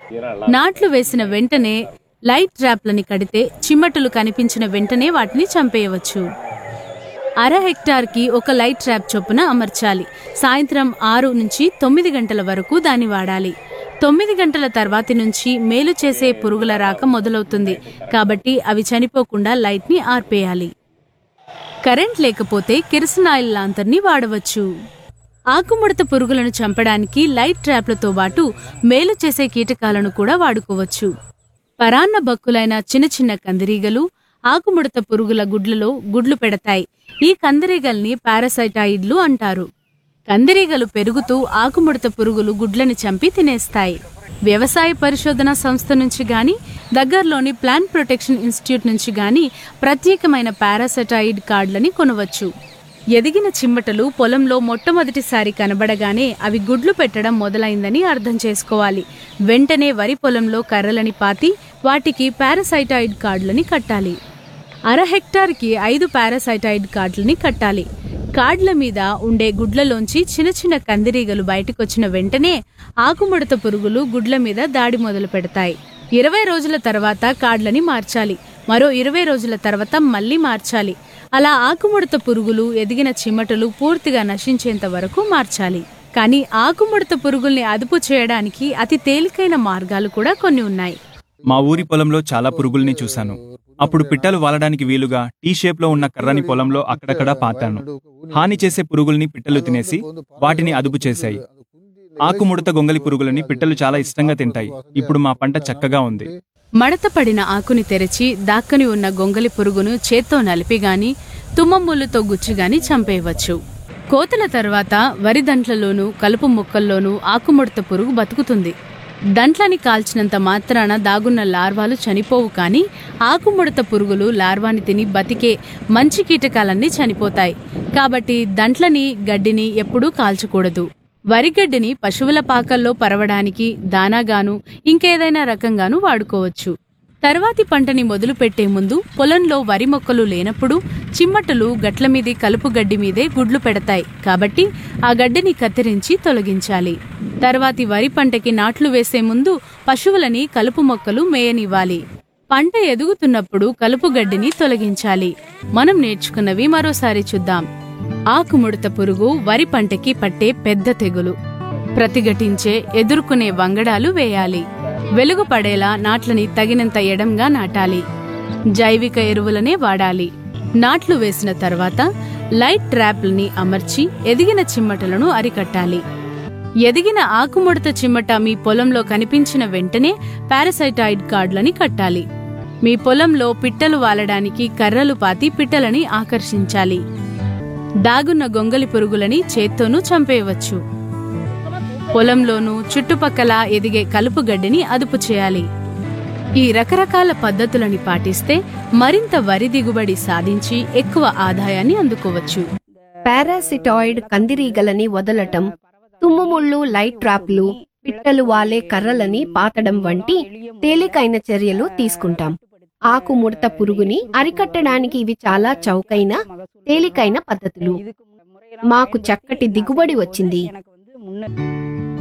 నాట్లు వేసిన వెంటనే లైట్ ట్రాప్లని కడితే చిమ్మటలు కనిపించిన వెంటనే వాటిని చంపేయవచ్చు అర హెక్టార్కి ఒక లైట్ ట్రాప్ చొప్పున అమర్చాలి సాయంత్రం ఆరు నుంచి తొమ్మిది గంటల వరకు దాన్ని వాడాలి తొమ్మిది గంటల తర్వాతి నుంచి మేలు చేసే పురుగుల రాక మొదలవుతుంది కాబట్టి అవి చనిపోకుండా లైట్ని ఆర్పేయాలి కరెంట్ లేకపోతే కిరసనాయిల్ ఆయిల్ లాంతర్ని వాడవచ్చు ఆకుముడత పురుగులను చంపడానికి లైట్ ట్రాప్లతో పాటు మేలు చేసే కీటకాలను కూడా వాడుకోవచ్చు పరాన్న బక్కులైన చిన్న చిన్న కందిరీగలు ఆకుముడత పురుగుల గుడ్లలో గుడ్లు పెడతాయి ఈ కందిరీగల్ని పారాసైటాయిడ్లు అంటారు కందిరీగలు పెరుగుతూ ఆకుముడత పురుగులు గుడ్లని చంపి తినేస్తాయి వ్యవసాయ పరిశోధన సంస్థ నుంచి గాని దగ్గరలోని ప్లాంట్ ప్రొటెక్షన్ ఇన్స్టిట్యూట్ నుంచి గాని ప్రత్యేకమైన పారాసెటాయిడ్ కార్డులని కొనవచ్చు ఎదిగిన చిమ్మటలు పొలంలో మొట్టమొదటిసారి కనబడగానే అవి గుడ్లు పెట్టడం మొదలైందని అర్థం చేసుకోవాలి వెంటనే వరి పొలంలో కర్రలని పాతి వాటికి పారాసైటాయిడ్ కార్డులని కట్టాలి అర హెక్టార్కి ఐదు పారాసైటాయిడ్ కార్డులని కట్టాలి కార్డుల మీద ఉండే గుడ్లలోంచి చిన్న చిన్న కందిరీగలు బయటకొచ్చిన వెంటనే ఆకుముడత పురుగులు గుడ్ల మీద దాడి మొదలు పెడతాయి ఇరవై రోజుల తర్వాత కార్డులని మార్చాలి మరో ఇరవై రోజుల తర్వాత మళ్ళీ మార్చాలి అలా ఆకుముడత పురుగులు ఎదిగిన చిమ్మటలు పూర్తిగా నశించేంత వరకు మార్చాలి కానీ ఆకుముడత పురుగుల్ని అదుపు చేయడానికి అతి తేలికైన మార్గాలు కూడా కొన్ని ఉన్నాయి మా ఊరి పొలంలో చాలా పురుగుల్ని చూశాను అప్పుడు పిట్టలు వాలడానికి వీలుగా టీ షేప్ లో ఉన్న కర్రని పొలంలో అక్కడక్కడా పాతాను హాని చేసే పురుగుల్ని పిట్టలు తినేసి వాటిని అదుపు చేశాయి ఆకుముడత గొంగలి పురుగులని పిట్టలు చాలా ఇష్టంగా తింటాయి ఇప్పుడు మా పంట చక్కగా ఉంది మడత పడిన ఆకుని తెరచి దాక్కని ఉన్న గొంగలి పురుగును చేత్తో నలిపి గాని తుమ్మముళ్ళుతో గుచ్చి గాని చంపేయవచ్చు కోతల తర్వాత వరి దంట్లలోనూ కలుపు మొక్కల్లోనూ ఆకుముడత పురుగు బతుకుతుంది దంట్లని కాల్చినంత మాత్రాన దాగున్న లార్వాలు చనిపోవు కానీ ఆకుముడత పురుగులు లార్వాని తిని బతికే మంచి కీటకాలన్నీ చనిపోతాయి కాబట్టి దంట్లని గడ్డిని ఎప్పుడూ కాల్చకూడదు వరిగడ్డిని పశువుల పాకల్లో పరవడానికి దానాగాను ఇంకేదైనా రకంగాను వాడుకోవచ్చు తర్వాతి పంటని మొదలు పెట్టే ముందు పొలంలో వరి మొక్కలు లేనప్పుడు చిమ్మటలు గట్ల మీది కలుపు గడ్డి మీదే గుడ్లు పెడతాయి కాబట్టి ఆ గడ్డిని కత్తిరించి తొలగించాలి తర్వాతి వరి పంటకి నాట్లు వేసే ముందు పశువులని కలుపు మొక్కలు మేయనివ్వాలి పంట ఎదుగుతున్నప్పుడు కలుపు గడ్డిని తొలగించాలి మనం నేర్చుకున్నవి మరోసారి చూద్దాం ఆకుముడత పురుగు వరి పంటకి పట్టే పెద్ద తెగులు ప్రతిఘటించే ఎదుర్కొనే వంగడాలు వేయాలి వెలుగు పడేలా నాట్లని తగినంత ఎడంగా నాటాలి జైవిక ఎరువులనే వాడాలి నాట్లు వేసిన తర్వాత లైట్ ట్రాప్లని అమర్చి ఎదిగిన చిమ్మటలను అరికట్టాలి ఎదిగిన ఆకుముడత చిమ్మట మీ పొలంలో కనిపించిన వెంటనే పారాసైటాయిడ్ కార్డులని కట్టాలి మీ పొలంలో పిట్టలు వాలడానికి కర్రలు పాతి పిట్టలని ఆకర్షించాలి దాగున్న గొంగలి పురుగులని చేత్తోనూ చంపేయవచ్చు పొలంలోనూ చుట్టుపక్కల ఎదిగే కలుపు గడ్డిని అదుపు చేయాలి ఈ రకరకాల పద్ధతులని పాటిస్తే మరింత వరి దిగుబడి సాధించి ఎక్కువ ఆదాయాన్ని అందుకోవచ్చు పారాసిటాయిడ్ కందిరీగలని వదలటం తుమ్ముముళ్ళు లైట్ ట్రాప్లు పిట్టలు వాలే కర్రలని పాతడం వంటి తేలికైన చర్యలు తీసుకుంటాం ఆకు ముడత పురుగుని అరికట్టడానికి ఇవి చాలా చౌకైన తేలికైన పద్ధతులు మాకు చక్కటి దిగుబడి వచ్చింది